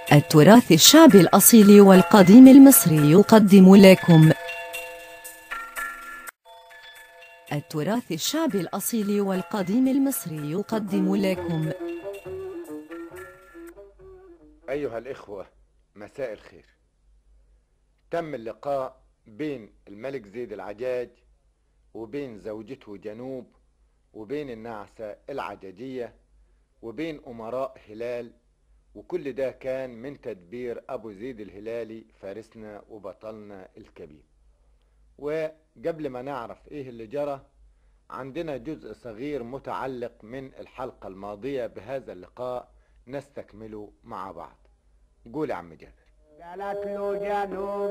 التراث الشعبي الأصيل والقديم المصري يقدم لكم التراث الشعبي الأصيل والقديم المصري يقدم لكم أيها الإخوة مساء الخير تم اللقاء بين الملك زيد العجاج وبين زوجته جنوب وبين النعسة العجاجية وبين أمراء هلال وكل ده كان من تدبير أبو زيد الهلالي فارسنا وبطلنا الكبير وقبل ما نعرف إيه اللي جرى عندنا جزء صغير متعلق من الحلقة الماضية بهذا اللقاء نستكمله مع بعض قول يا عم جابر قالت له جنوب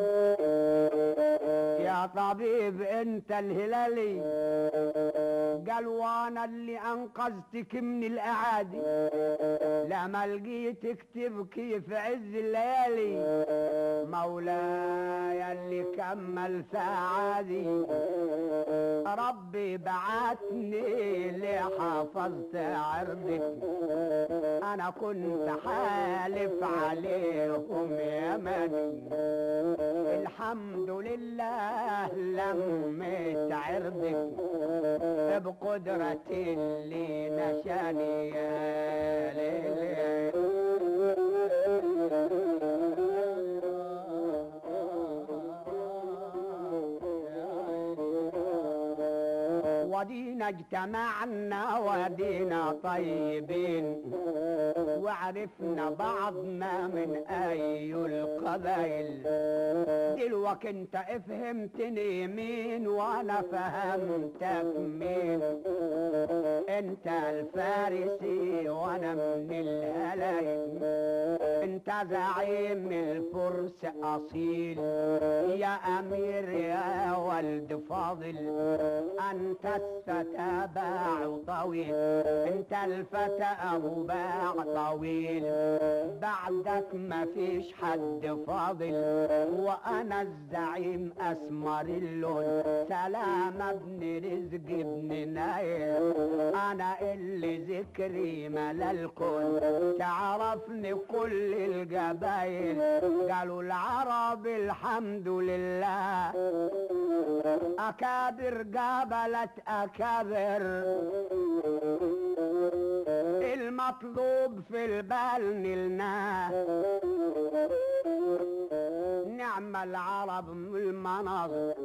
يا طبيب انت الهلالي قال وانا اللي انقذتك من الاعادي لما لقيتك تبكي في عز الليالي مولاي اللي كمل سعادي ربي بعتني لحفظت عرضك انا كنت حالف عليهم يا مني الحمد لله لميت عرضك بقدرة اللي نشاني يا ليلي ودينا اجتمعنا ودينا طيبين وعرفنا بعضنا من اي القبائل دلوك انت فهمتني مين وانا فهمتك مين انت الفارسي وانا من الهلايل انت زعيم الفرس اصيل يا امير يا ولد فاضل انت الفتى باع طويل انت الفتى ابو باع طويل بعدك ما فيش حد فاضل وانا الزعيم اسمر اللون سلام ابن رزق ابن نايل انا اللي ذكري ملا الكون تعرفني كل القبايل قالوا العرب الحمد لله اكابر قابلت اكابر المطلوب في البال نلناه نعم العرب من المناصر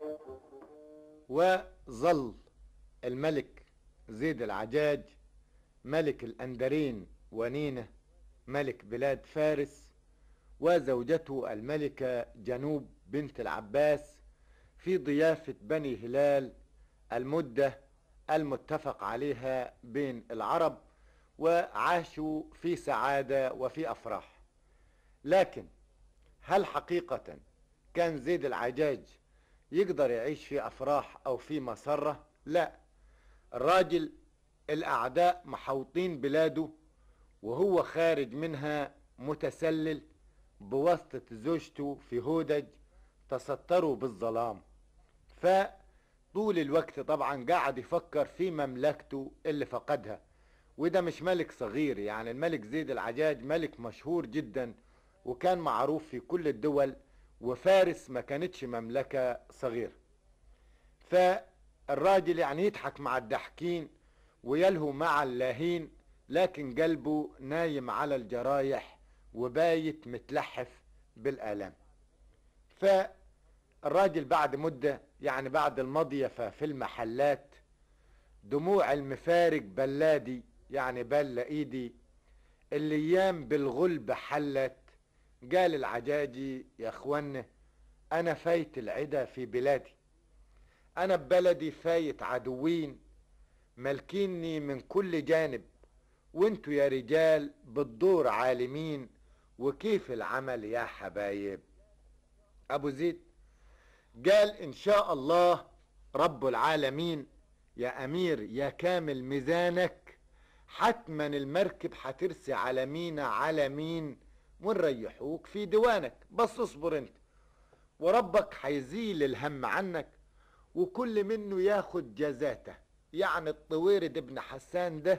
وظل الملك زيد العجاج ملك الأندرين ونينة ملك بلاد فارس وزوجته الملكة جنوب بنت العباس في ضيافة بني هلال المدة المتفق عليها بين العرب وعاشوا في سعادة وفي أفراح لكن هل حقيقة كان زيد العجاج يقدر يعيش في أفراح أو في مسرة لا الراجل الأعداء محوطين بلاده وهو خارج منها متسلل بواسطة زوجته في هودج تستروا بالظلام فطول الوقت طبعا قاعد يفكر في مملكته اللي فقدها وده مش ملك صغير يعني الملك زيد العجاج ملك مشهور جدا وكان معروف في كل الدول وفارس ما كانتش مملكة صغيرة فالراجل يعني يضحك مع الضحكين ويلهو مع اللاهين لكن قلبه نايم على الجرايح وبايت متلحف بالآلام فالراجل بعد مدة يعني بعد المضيفة في المحلات دموع المفارق بلادي يعني بل ايدي الايام بالغلب حلت قال العجاجي يا اخوانا انا فايت العدا في بلادي انا ببلدي فايت عدوين ملكيني من كل جانب وانتوا يا رجال بالدور عالمين وكيف العمل يا حبايب ابو زيد قال ان شاء الله رب العالمين يا امير يا كامل ميزانك حتما المركب هترسي على مينا على مين ونريحوك في ديوانك بس اصبر انت وربك هيزيل الهم عنك وكل منه ياخد جزاته يعني الطويرد ابن حسان ده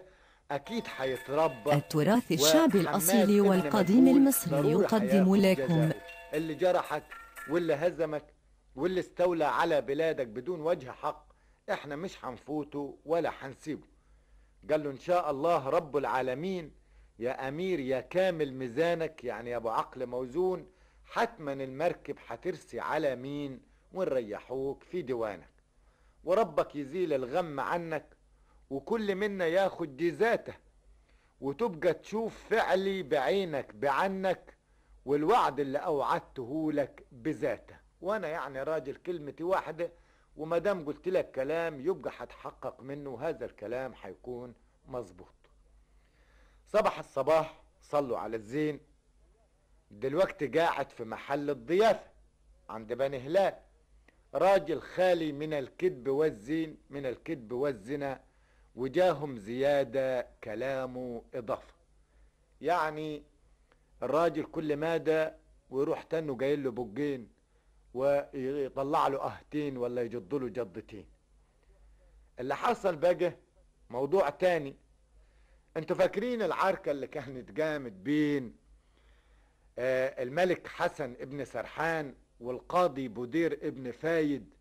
اكيد هيتربى التراث الشعبي وحماد الأصيل ابن والقديم مدبول المصري ضروري يقدم هياخد لكم جزاءه. اللي جرحك واللي هزمك واللي استولى على بلادك بدون وجه حق احنا مش هنفوته ولا هنسيبه قال له ان شاء الله رب العالمين يا امير يا كامل ميزانك يعني يا ابو عقل موزون حتما المركب هترسي على مين ونريحوك في ديوانك وربك يزيل الغم عنك وكل منا ياخد جزاته وتبقى تشوف فعلي بعينك بعنك والوعد اللي اوعدته لك بذاته وانا يعني راجل كلمتي واحده وما دام قلت لك كلام يبقى هتحقق منه هذا الكلام هيكون مظبوط صباح الصباح صلوا على الزين دلوقتي قاعد في محل الضيافه عند بني هلال راجل خالي من الكذب والزين من الكذب والزنا وجاهم زيادة كلامه إضافة يعني الراجل كل مادة ويروح تنه جايل له بقين ويطلع له أهتين ولا يجد له جدتين اللي حصل بقى موضوع تاني انتوا فاكرين العركة اللي كانت جامد بين آه الملك حسن ابن سرحان والقاضي بودير ابن فايد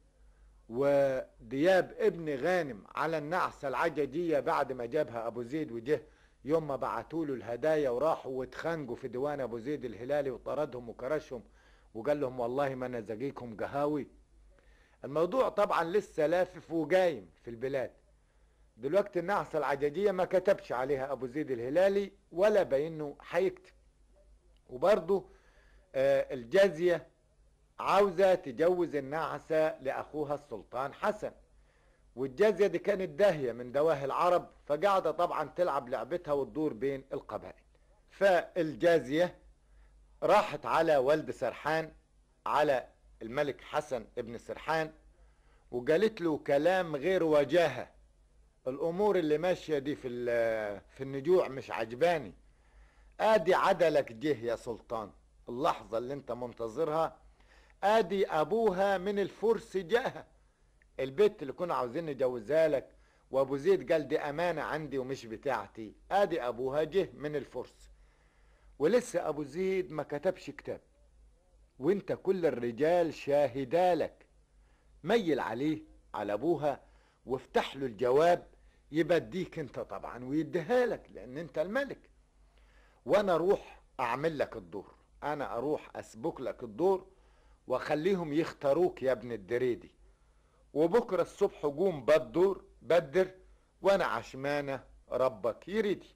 ودياب ابن غانم على النعسة العججية بعد ما جابها أبو زيد وجه يوم ما بعتوا له الهدايا وراحوا واتخانقوا في ديوان أبو زيد الهلالي وطردهم وكرشهم وقال لهم والله ما نزقيكم قهاوي الموضوع طبعا لسه لافف وقايم في البلاد دلوقتي النعسة العججية ما كتبش عليها أبو زيد الهلالي ولا بينه هيكتب وبرضه آه الجازية عاوزة تجوز النعسة لأخوها السلطان حسن والجازية دي كانت داهية من دواهي العرب فقاعدة طبعا تلعب لعبتها وتدور بين القبائل فالجازية راحت على والد سرحان على الملك حسن ابن سرحان وقالت له كلام غير وجاهة الأمور اللي ماشية دي في, في النجوع مش عجباني ادي عدلك جه يا سلطان اللحظة اللي انت منتظرها ادي ابوها من الفرس جاها البيت اللي كنا عاوزين نجوزها لك وابو زيد قال دي امانة عندي ومش بتاعتي ادي ابوها جه من الفرس ولسه ابو زيد ما كتبش كتاب وانت كل الرجال شاهدالك ميل عليه على ابوها وافتح له الجواب يبديك انت طبعا ويديها لك لان انت الملك وانا اروح اعمل لك الدور انا اروح اسبك لك الدور واخليهم يختاروك يا ابن الدريدي وبكره الصبح قوم بدر بدر وانا عشمانه ربك يريدي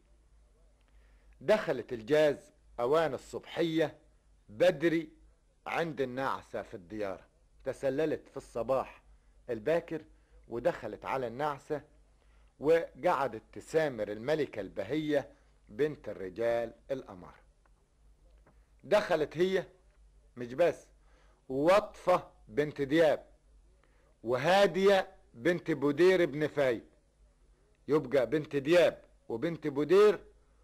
دخلت الجاز اوان الصبحيه بدري عند النعسه في الدياره تسللت في الصباح الباكر ودخلت على النعسه وقعدت تسامر الملكه البهيه بنت الرجال الأمر دخلت هي مش بس وطفة بنت دياب وهادية بنت بودير بن فايد يبقى بنت دياب وبنت بودير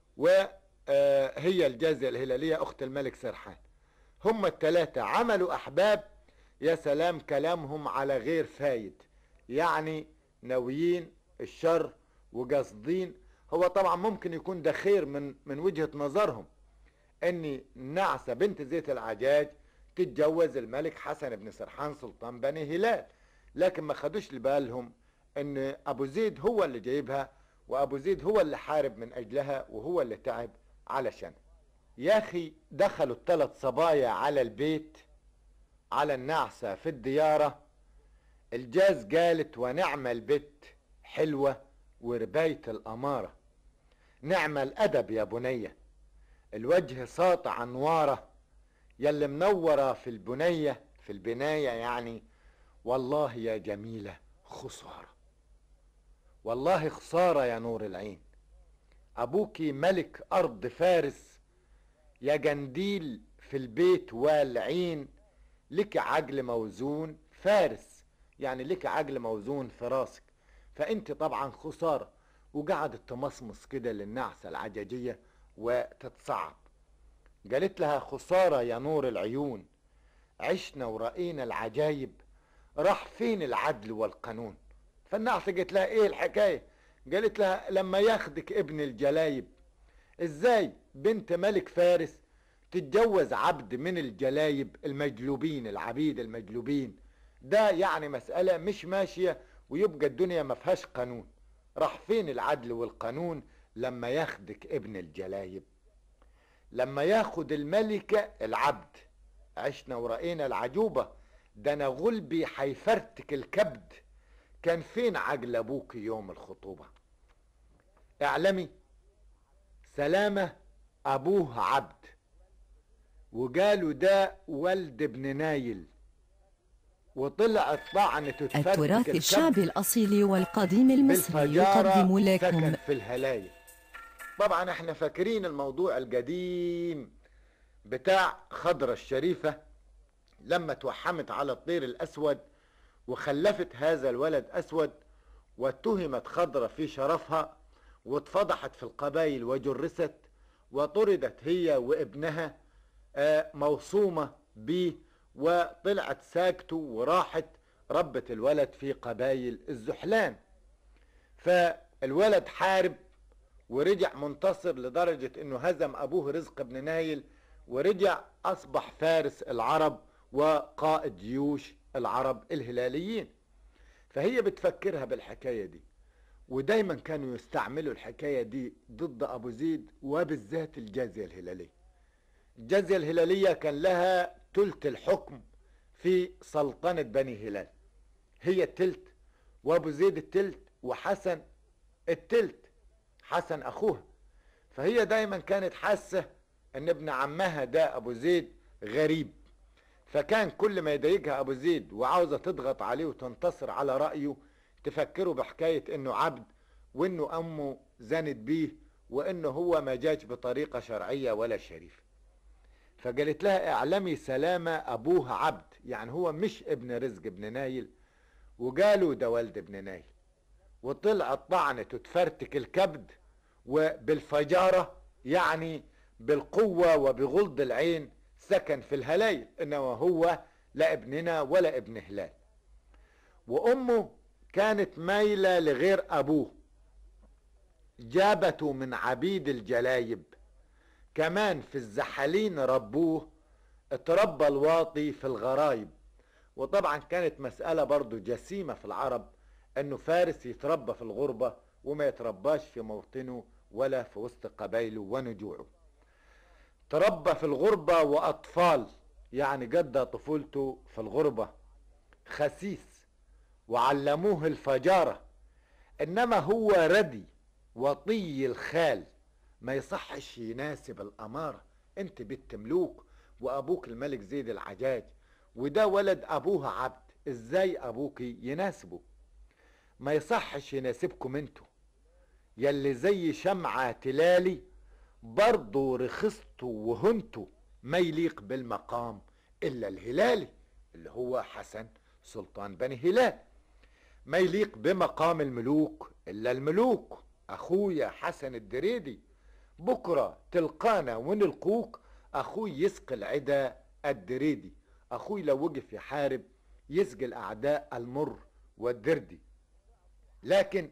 وهي الجازية الهلالية أخت الملك سرحان هم الثلاثة عملوا أحباب يا سلام كلامهم على غير فايد يعني ناويين الشر وقاصدين هو طبعا ممكن يكون ده خير من من وجهة نظرهم ان نعسة بنت زيت العجاج تتجوز الملك حسن بن سرحان سلطان بني هلال لكن ما خدوش لبالهم ان ابو زيد هو اللي جايبها وابو زيد هو اللي حارب من اجلها وهو اللي تعب علشان يا اخي دخلوا الثلاث صبايا على البيت على النعسة في الديارة الجاز قالت ونعم البت حلوة ورباية الأمارة نعم الأدب يا بنية الوجه ساطع أنواره يلي منورة في البنية في البناية يعني والله يا جميلة خسارة والله خسارة يا نور العين أبوكي ملك أرض فارس يا جنديل في البيت والعين لك عجل موزون فارس يعني لك عجل موزون في راسك فانت طبعا خسارة وقعدت تمصمص كده للنعسة العججية وتتصعب قالت لها خسارة يا نور العيون عشنا ورأينا العجايب راح فين العدل والقانون فالنعسة قالت لها ايه الحكاية قالت لها لما ياخدك ابن الجلايب ازاي بنت ملك فارس تتجوز عبد من الجلايب المجلوبين العبيد المجلوبين ده يعني مسألة مش ماشية ويبقى الدنيا ما فيهاش قانون راح فين العدل والقانون لما ياخدك ابن الجلايب لما ياخد الملكة العبد عشنا ورأينا العجوبة ده انا غلبي حيفرتك الكبد كان فين عجل ابوك يوم الخطوبة اعلمي سلامة ابوه عبد وقالوا ده ولد ابن نايل وطلعت طعنة تتفرتك التراث الكبد الشعبي الأصيل والقديم المصري بالفجارة يقدم سكن لكم في الهلايل طبعا احنا فاكرين الموضوع القديم بتاع خضرة الشريفة لما توحمت على الطير الأسود وخلفت هذا الولد أسود واتهمت خضرة في شرفها واتفضحت في القبائل وجرست وطردت هي وابنها آه، موصومة به وطلعت ساكته وراحت ربت الولد في قبائل الزحلان فالولد حارب ورجع منتصر لدرجة انه هزم ابوه رزق بن نايل ورجع اصبح فارس العرب وقائد جيوش العرب الهلاليين فهي بتفكرها بالحكاية دي ودايما كانوا يستعملوا الحكاية دي ضد ابو زيد وبالذات الجازية الهلالية الجازية الهلالية كان لها تلت الحكم في سلطنة بني هلال هي التلت وابو زيد التلت وحسن التلت حسن اخوها فهي دايما كانت حاسه ان ابن عمها ده ابو زيد غريب فكان كل ما يضايقها ابو زيد وعاوزه تضغط عليه وتنتصر على رايه تفكره بحكايه انه عبد وانه امه زنت بيه وانه هو ما جاش بطريقه شرعيه ولا شريفه فقالت لها اعلمي سلامه ابوها عبد يعني هو مش ابن رزق ابن نايل وقالوا ده ولد ابن نايل وطلعت طعنة تفرتك الكبد وبالفجارة يعني بالقوة وبغلظ العين سكن في الهلايل إنما هو لا ابننا ولا ابن هلال وأمه كانت مايلة لغير أبوه جابته من عبيد الجلايب كمان في الزحالين ربوه اتربى الواطي في الغرايب وطبعا كانت مسألة برضو جسيمة في العرب انه فارس يتربى في الغربة وما يترباش في موطنه ولا في وسط قبايله ونجوعه تربى في الغربة واطفال يعني قضى طفولته في الغربة خسيس وعلموه الفجارة انما هو ردي وطي الخال ما يصحش يناسب الامارة انت بنت ملوك وابوك الملك زيد العجاج وده ولد ابوها عبد ازاي ابوك يناسبه ما يصحش يناسبكم انتوا يلي زي شمعة تلالي برضو رخصتوا وهنتوا ما يليق بالمقام الا الهلالي اللي هو حسن سلطان بني هلال ما يليق بمقام الملوك الا الملوك اخويا حسن الدريدي بكرة تلقانا ونلقوك اخوي يسقي العدا الدريدي اخوي لو وقف يحارب يسقي الاعداء المر والدردي لكن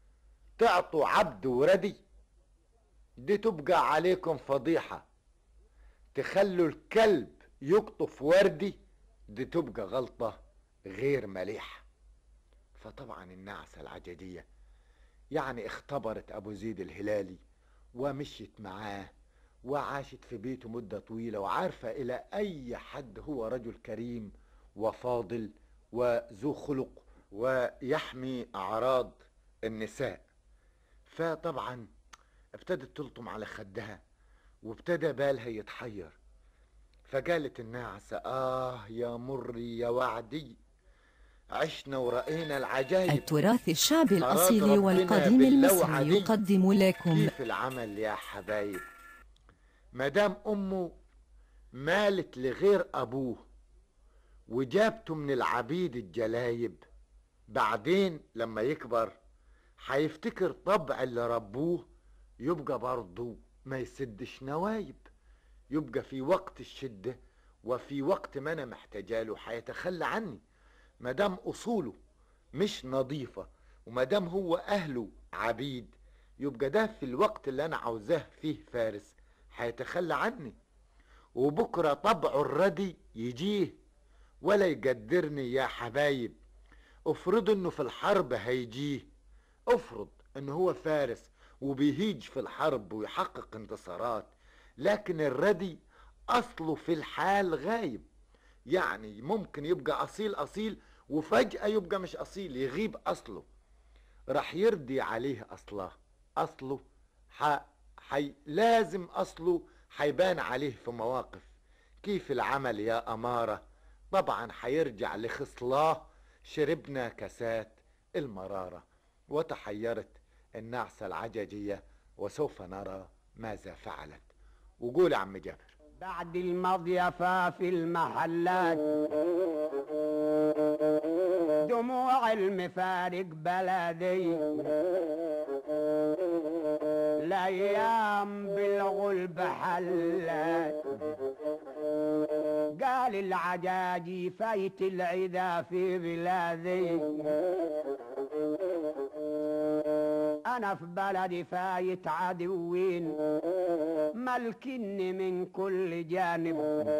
تعطوا عبد وردي دي تبقى عليكم فضيحة تخلوا الكلب يقطف وردي دي تبقى غلطة غير مليحة فطبعا النعسة العجدية يعني اختبرت ابو زيد الهلالي ومشيت معاه وعاشت في بيته مدة طويلة وعارفة إلى أي حد هو رجل كريم وفاضل وذو خلق ويحمي أعراض النساء فطبعا ابتدت تلطم على خدها وابتدى بالها يتحير فقالت الناعسة آه يا مري يا وعدي عشنا ورأينا العجايب التراث الشعبي أراد الأصيل ربنا والقديم باللوعة المصري دي يقدم لكم كيف العمل يا حبايب مدام امه مالت لغير ابوه وجابته من العبيد الجلايب بعدين لما يكبر هيفتكر طبع اللي ربوه يبقى برضه ما يسدش نوايب يبقى في وقت الشدة وفي وقت ما انا محتاجاله هيتخلى عني مدام اصوله مش نظيفة وما دام هو اهله عبيد يبقى ده في الوقت اللي انا عاوزاه فيه فارس هيتخلى عني وبكره طبعه الردي يجيه ولا يقدرني يا حبايب افرض انه في الحرب هيجيه افرض انه هو فارس وبيهيج في الحرب ويحقق انتصارات لكن الردي اصله في الحال غايب يعني ممكن يبقى اصيل اصيل وفجأة يبقى مش اصيل يغيب اصله راح يرضي عليه اصله اصله ح... حي... لازم اصله حيبان عليه في مواقف كيف العمل يا اماره طبعا حيرجع لخصلاه شربنا كاسات المراره وتحيرت النعسه العججيه وسوف نرى ماذا فعلت وقول يا عم جابر بعد المضيفة في المحلات دموع المفارق بلدي الايام بالغلب حلت قال العجاجي فايت العدا في بلادي انا في بلدي فايت عدوين ملكني من كل جانب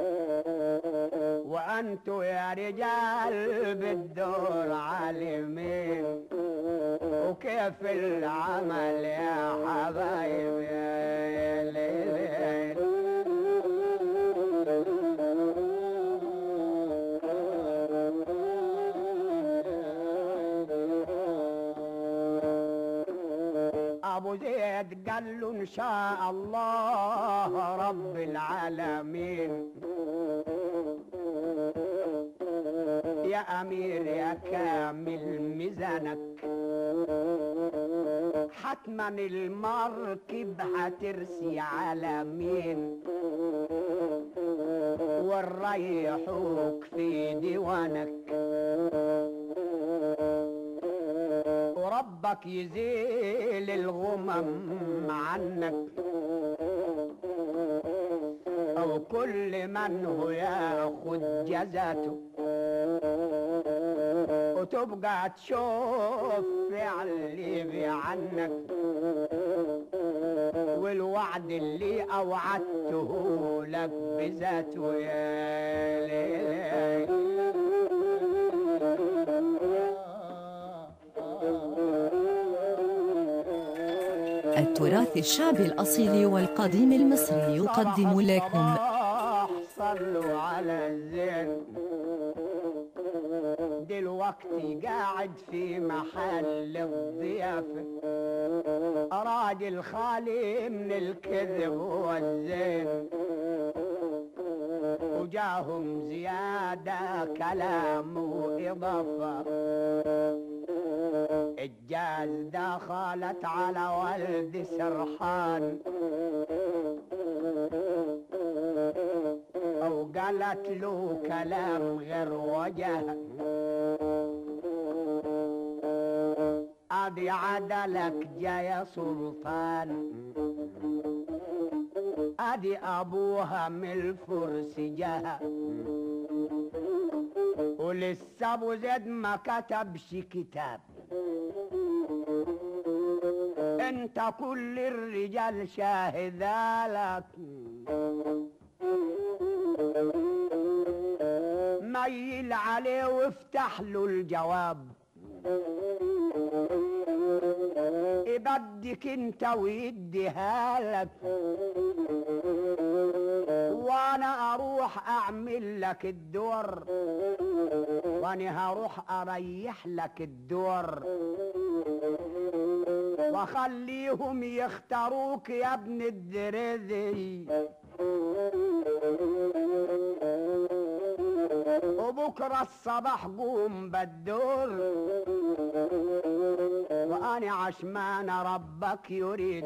وانتو يا رجال بالدور عالمين وكيف العمل يا حبايب يا ليل ابو زيد قال له ان شاء الله رب العالمين يا امير يا كامل ميزانك حتما المركب هترسي على مين ونريحوك في ديوانك وربك يزيل الغمم عنك او كل من هو ياخد جزاته وتبقى تشوف فعلي بعنك والوعد اللي اوعدته لك بذاته يا ليل التراث الشعبي الأصيل والقديم المصري يقدم لكم الصباح صلوا على الزين دلوقتي قاعد في محل الضيافة راجل خالي من الكذب والزين وجاهم زيادة كلام وإضافة الجاز دخلت على ولد سرحان أو قالت له كلام غير وجه أدي عدلك جاي سلطان أدي أبوها من الفرس جه ولسه أبو زيد ما كتبش كتاب انت كل الرجال شاهدالك ميل عليه وافتح له الجواب يبدك انت ويديها لك وانا اروح اعمل لك الدور وانا هروح اريح لك الدور وخليهم يختاروك يا ابن الدريدي وبكرة الصباح قوم بالدور وأنا عشمان ربك يريد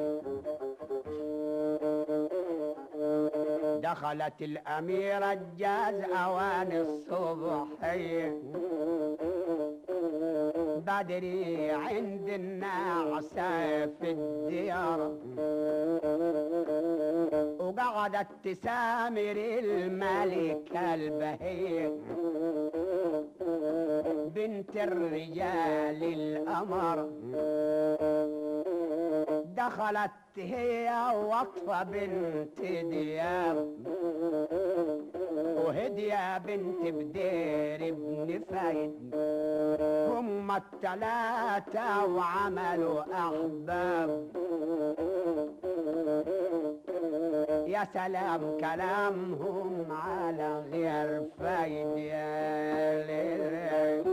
دخلت الأميرة الجاز أوان الصبحية بدري عند الناعسة في الديار وقعدت تسامر الملك البهير بنت الرجال الأمر دخلت هي وطفة بنت دياب وهدية بنت بدير ابن فايد هم التلاتة وعملوا أحباب يا سلام كلامهم على غير فايد يا ليل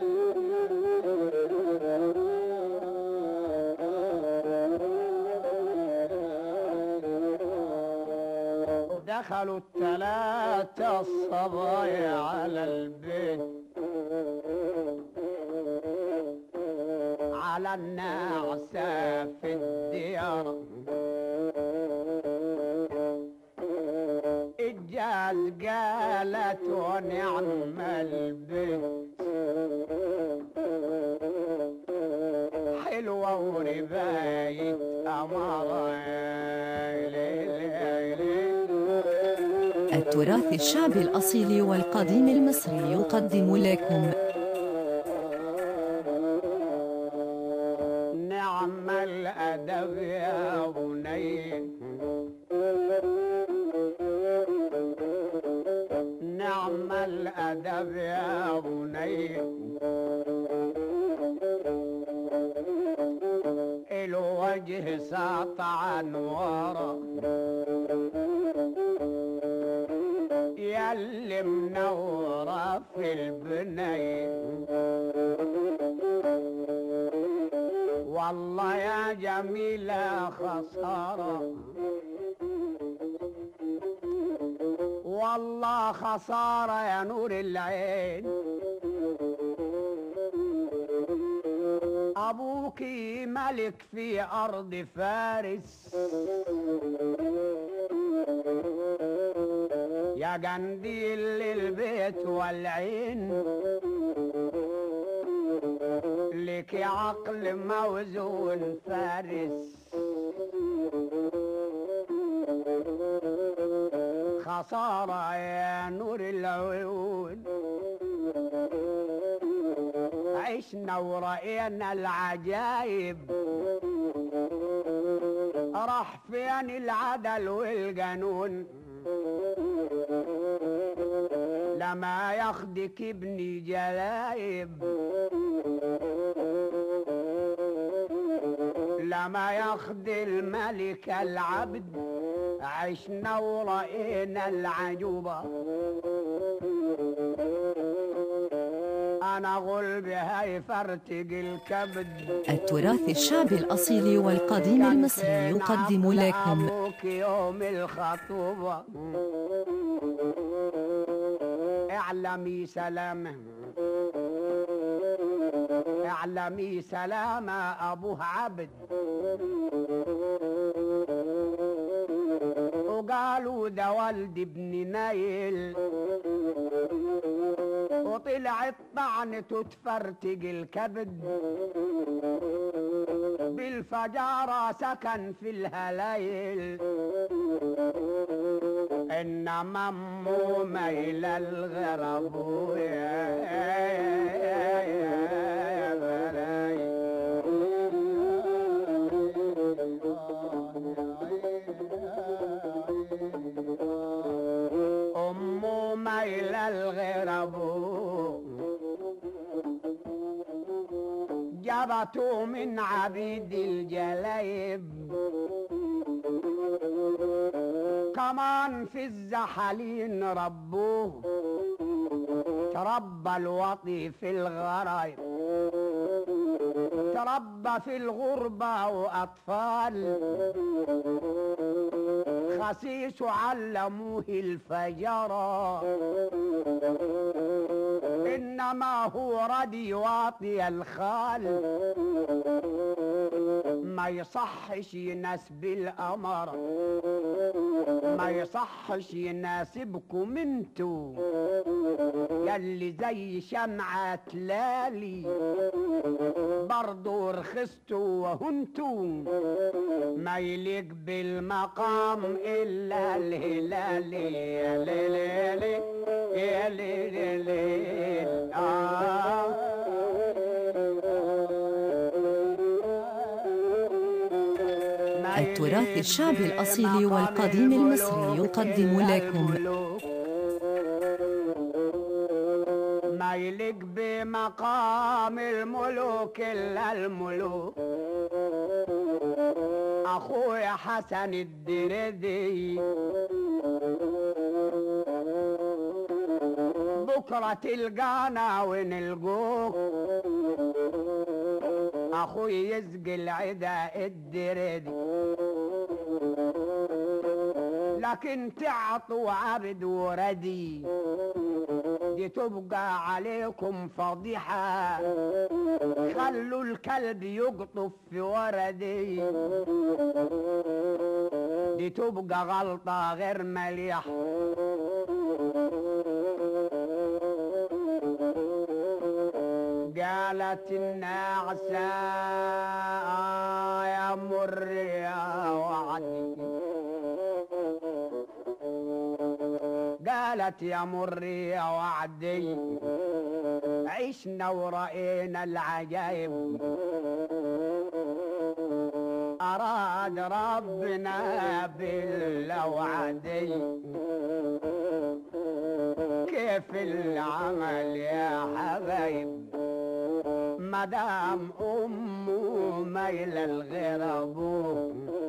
دخلوا الثلاثة الصبايا على البيت على النعسة في الديار الجاز قالت ونعم البيت حلوة ورباية أمارة التراث الشعبي الأصيل والقديم المصري يقدم لكم نعم الأدب يا بني نعم الأدب يا بني الوجه ساطع ورا ياللي منورة في البني والله يا جميلة خسارة والله خسارة يا نور العين أبوك ملك في أرض فارس يا قنديل للبيت والعين لك عقل موزون فارس خسارة يا نور العيون عشنا ورأينا العجايب راح فين العدل والجنون لما ياخدك ابني جلايب لما ياخد الملك العبد عشنا ورأينا العجوبة أنا غلبي هاي فرتق الكبد التراث الشعبي الأصيل والقديم المصري يقدم لكم أبوك يوم الخطوبة اعلمي سلامه اعلمي سلام ابوه عبد وقالوا ده والد ابن نايل وطلع الطعن تتفرتق الكبد بالفجارة سكن في الهلايل إنما أمه ميل الغرب يا أمه ميل الغرب جابته من عبيد الجلايب كمان في الزحالين ربوه تربى الوطي في الغرايب تربى في الغربة وأطفال خسيس علموه الفجرة إنما هو ردي واطي الخال ما يصحش يناسب الأمر ما يصحش يناسبكم انتو يلي زي شمعة لالي برضو رخصتوا وهنتو ما يليق بالمقام إلا الهلالي يا ليلي يا ليلي آه التراث الشعبي الأصيل والقديم المصري يقدم لكم ما يليق بمقام الملوك إلا الملوك أخويا حسن الدردي بكرة تلقانا ونلقوك أخوي يسقي العدا الدردي لكن تعطوا عبد وردي دي تبقى عليكم فضيحة خلوا الكلب يقطف في وردي دي تبقى غلطة غير مليحة قالت النعسة يا مر يا وعدي قالت يا مر يا وعدي عشنا ورأينا العجايب أراد ربنا بالوعدي كيف العمل يا حبايب مدام أمه ميل الغير أبوه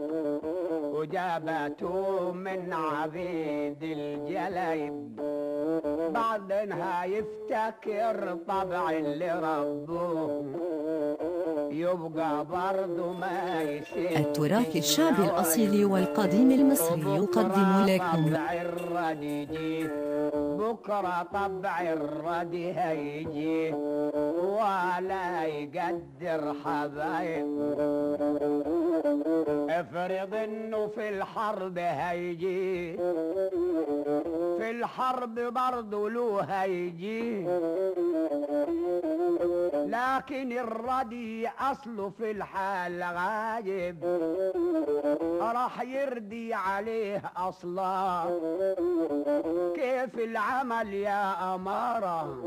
وجابته من عبيد الجلايب بعدها يفتكر طبع اللي ربوه يبقى برضه ما يصير التراث الشعبي الأصيل والقديم المصري يقدم لكم طبع الردي يجي بكرة طبع الردي هيجي ولا يقدر حبايب افرض انه في الحرب هيجي في الحرب برضه له هيجي لكن الردي اصله في الحال غايب راح يردي عليه اصلا كيف العمل يا اماره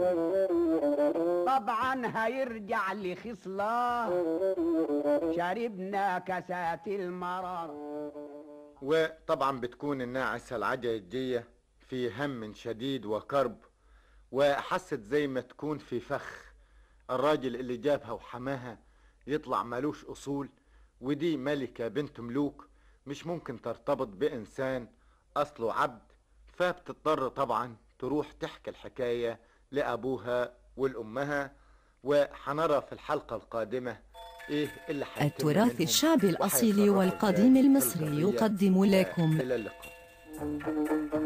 طبعا هيرجع لخصله شربنا كاسات المرار وطبعا بتكون الناعسة العجية في هم شديد وكرب وحست زي ما تكون في فخ الراجل اللي جابها وحماها يطلع ملوش أصول ودي ملكة بنت ملوك مش ممكن ترتبط بإنسان أصله عبد فبتضطر طبعا تروح تحكي الحكاية لأبوها ولأمها وحنرى في الحلقة القادمة إيه اللي هيتم التراث منهم الشعبي الأصيل وهيتصرفوا والقديم إزاي في المصري البرية. يقدم لكم إلى اللقاء